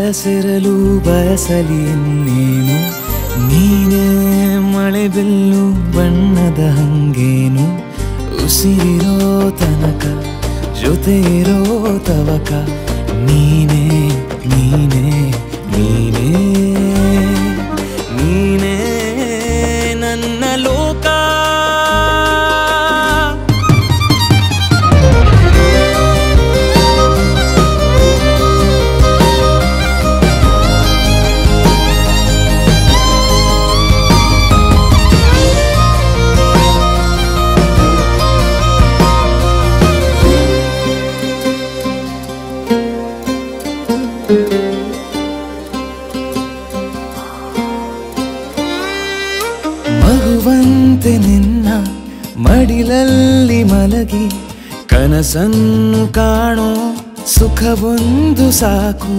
ಬಯಸಿರಲು ಬಯಸಲಿ ಇನ್ನೇನು ನೀನೇ ಮಳೆ ಬಿಲ್ಲು ಬಣ್ಣದ ಹಂಗೇನು ಉಸಿರಿರೋ ತನಕ ಜೊತೆ ಇರೋ ತವಕ ನೀನೇ ನೀನೇ ನೀನೇ ನೀನೇ ನನ್ನ ಲೋಕ ಮಗುವಂತೆ ನಿನ್ನ ಮಡಿಲಲ್ಲಿ ಮಲಗಿ ಕನಸನ್ನು ಕಾಣೋ ಸುಖವೊಂದು ಸಾಕು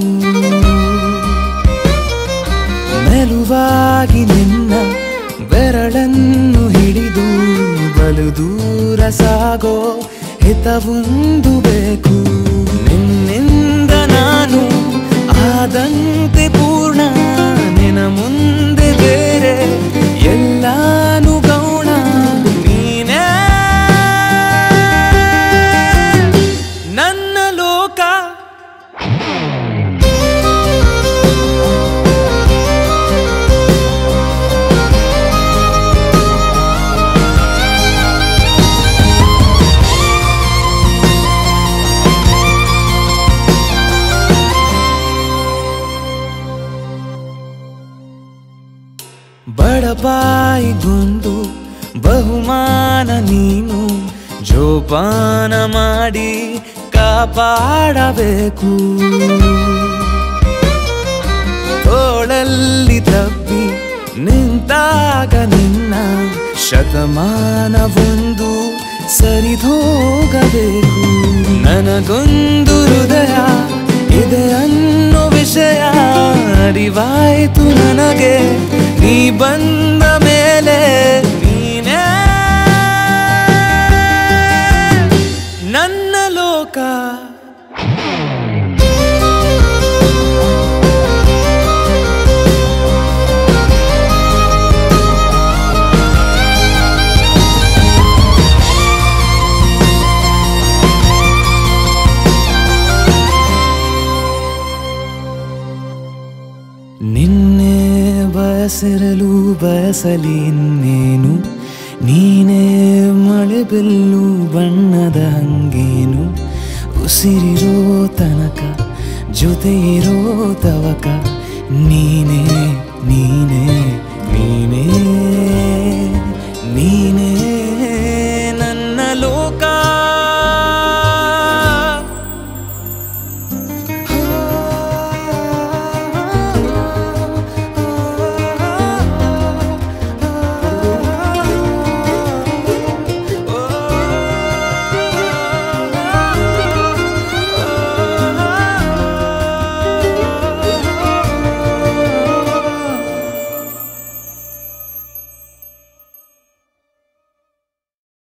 ಮೆಲುವಾಗಿ ನಿನ್ನ ಬೆರಳನ್ನು ಹಿಡಿದು ಬಲು ದೂರ ಸಾಗೋ ಹಿತವೊಂದು ಬೇಕು ನಿನ್ನಿಂದ ನಾನು ಆದಂತೆ ಪೂರ್ಣ ನಿನ ಮುಂದೆ ಬೇರೆ ಎಲ್ಲಾನು ಗೌಣ ನೀನೇ ನನ್ನ ಲೋಕ ಬಡಪಾಯಿಗೊಂದು ಬಹುಮಾನ ನೀನು ಜೋಪಾನ ಮಾಡಿ ಕಾಪಾಡಬೇಕು ತೋಳಲ್ಲಿ ತಪ್ಪಿ ನಿಂತಾಗ ನಿನ್ನ ಶತಮಾನವೊಂದು ಸರಿದೋಗಬೇಕು ನನಗೊಂದು ಹೃದಯ ಇದೆ ಅನ್ನೋ ವಿಷಯ ಅರಿವಾಯ್ತು ನನಗೆ ನೀ ಬಂದ ಮೇಲೆ ನೀನೇ ನನ್ನ ಲೋಕ ನಿನ್ನೆ ಬಯಸಿರಲು ಬಯಸಲಿ ಇನ್ನೇನು ನೀನೇ ಮಳೆ ಬಿಲ್ಲು ಬಣ್ಣದ ಹಂಗೇನು ಉಸಿರಿರೋ ತನಕ ಜೊತೆ ಇರೋ ತವಕ ನೀನೇ ನೀನೇ ನೀನೇ